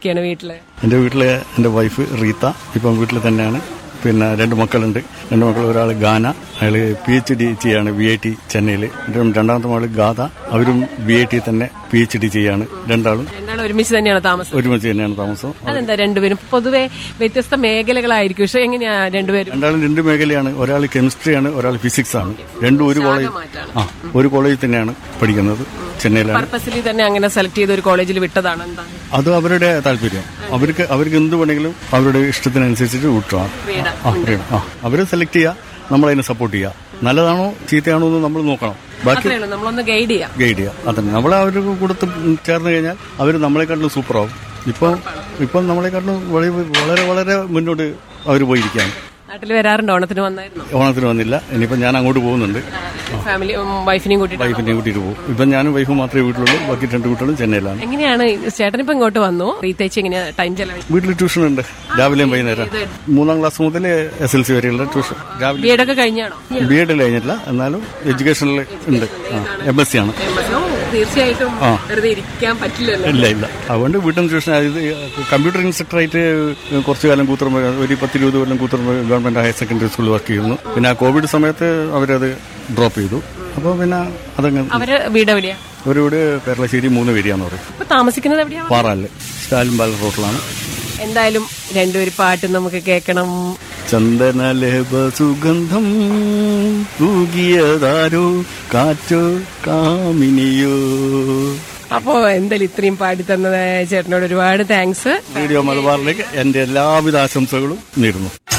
ആരൊക്കെയാണ് വീട്ടില് എൻ്റെ വീട്ടിലെ എൻ്റെ വൈഫ് റീത്ത ഇപ്പം വീട്ടിൽ തന്നെയാണ് പിന്നെ രണ്ട് മക്കളുണ്ട് രണ്ട് മക്കൾ ഒരാൾ ഗാന അയാൾ പി എച്ച് ഡി ചെയ്യാണ് വി ഐ ടി ചെന്നൈയിൽ രണ്ടാമത്തെ മകൾ ഗാഥ അവരും വി ഐ ടി തന്നെ പി എച്ച് ഡി ചെയ്യാണ് രണ്ടാളും രണ്ടാളും ഒരുമിച്ച് തന്നെയാണ് താമസം ഒരുമിച്ച് തന്നെയാണ് താമസം അതെന്താ രണ്ടുപേരും പൊതുവെ വ്യത്യസ്ത മേഖലകളായിരിക്കും പക്ഷെ എങ്ങനെയാ രണ്ടുപേരും രണ്ടാളും രണ്ട് മേഖലയാണ് ഒരാൾ കെമിസ്ട്രിയാണ് ഒരാൾ ഫിസിക്സ് ആണ് രണ്ടും ഒരു കോളേജ് മാറ്റാണ്. ആ ഒരു കോളേജിൽ തന്നെയാണ് പഠിക്കുന്നത് ചെന്നൈയിലാണ് പർപ്പസിലി തന്നെ അങ്ങനെ സെലക്ട് ചെയ്ത ഒരു കോളേജിൽ വിട്ടതാണ് എന്താ അത് അവരുടെ താല്പര്യം അവർക്ക് അവർക്ക് എന്ത് വേണമെങ്കിലും അവരുടെ ഇഷ്ടത്തിനനുസരിച്ചിട്ട് വിട്ടുമാണ് Freedom. ആ ഫ്രീഡം ആ അവരെ സെലക്ട് ചെയ്യുക നമ്മളതിനെ സപ്പോർട്ട് ചെയ്യുക നല്ലതാണോ ചീത്തയാണോ എന്ന് നമ്മൾ നോക്കണം ബാക്കി അത്രേ ഉള്ളൂ നമ്മളൊന്ന് ഗൈഡ് ചെയ്യാം ഗൈഡ് ചെയ്യുക അതന്നെ നമ്മളെ അവർക്ക് കൊടുത്ത് ചേർന്ന് കഴിഞ്ഞാൽ അവർ നമ്മളെക്കാട്ടിലും സൂപ്പറാവും ഇപ്പം ഇപ്പം നമ്മളെക്കാട്ടിലും വളരെ വളരെ വളരെ മുന്നോട്ട് അവർ പോയിരിക്കുകയാണ് നാട്ടിൽ വരാറുണ്ട് ഓണത്തിന് വന്നായിരുന്നു ഓണത്തിന് വന്നില്ല ഇനിയിപ്പം ഞാൻ അങ്ങോട്ട് പോകുന്നുണ്ട് ഫാമിലി വൈഫിനെയും കൂട്ടിയിട്ട് വൈഫിനെ കൂട്ടിയിട്ട് പോകും ഇപ്പം ഞാനും വൈഫും മാത്രമേ വീട്ടിലുള്ളൂ ബാക്കി രണ്ട് കുട്ടികളും ചെന്നൈയിലാണ് എങ്ങനെയാണ് ചേട്ടൻ ഇപ്പൊ ഇങ്ങോട്ട് വന്നു റീത്തേച്ച് എങ്ങനെയാ ടൈം ചെലവ് വീട്ടിൽ ട്യൂഷൻ ഉണ്ട് രാവിലെയും വൈകുന്നേരം മൂന്നാം ക്ലാസ് മുതൽ എസ് എൽ സി വരെയുള്ള ട്യൂഷൻ രാവിലെ ബി എഡ് ഒക്കെ കഴിഞ്ഞാണോ ബി എഡ് കഴിഞ്ഞിട്ടില്ല എന്നാലും എഡ്യൂക്കേഷനിൽ ഉണ്ട് എം എസ് സി ആണ് ഓ, തീർച്ചയായിട്ടും വെറുതെ ഇരിക്കാൻ പറ്റില്ലല്ലോ ഇല്ല ഇല്ല അതുകൊണ്ട് വീട്ടിൽ നിന്ന് ട്യൂഷൻ ഇത് കമ്പ്യൂട്ടർ ഇൻസ്ട്രക്ടറായിട്ട് കുറച്ചു കാലം കൂത്തുറമ്പ് ഒരു പത്തിരുപത് കൊല്ലം കൂത്തുറമ്പ് ഗവൺമെന്റ് ഹയർ സെക്കൻഡറി സ്കൂളിൽ വർക്ക് ചെയ്യുന്നു പിന്നെ ആ കോവിഡ് സമയത്ത് അവരത് ഡ്രോപ്പ് ചെയ്തു അപ്പോൾ പിന്നെ അതങ്ങ് അവര് വീട് എവിടെയാ ഒരു വീട് കേരളശ്ശേരി മൂന്ന് പേരിയാന്ന് പറയും ഇപ്പൊ താമസിക്കുന്നത് എവിടെയാ പാറാല് സ്റ്റാലിൻ പാലം റോട്ടിലാണ് എന്തായാലും രണ്ടുപേരും പാട്ട് നമുക്ക് കേൾക്കണം ചന്ദനലേപ സുഗന്ധം തൂകിയതാരോ കാറ്റോ കാമിനിയോ അപ്പോ എന്തായാലും ഇത്രയും പാടി തന്നത് ചേട്ടനോട് ഒരുപാട് താങ്ക്സ് റേഡിയോ മലബാറിലേക്ക് എന്റെ എല്ലാവിധ ആശംസകളും നേരുന്നു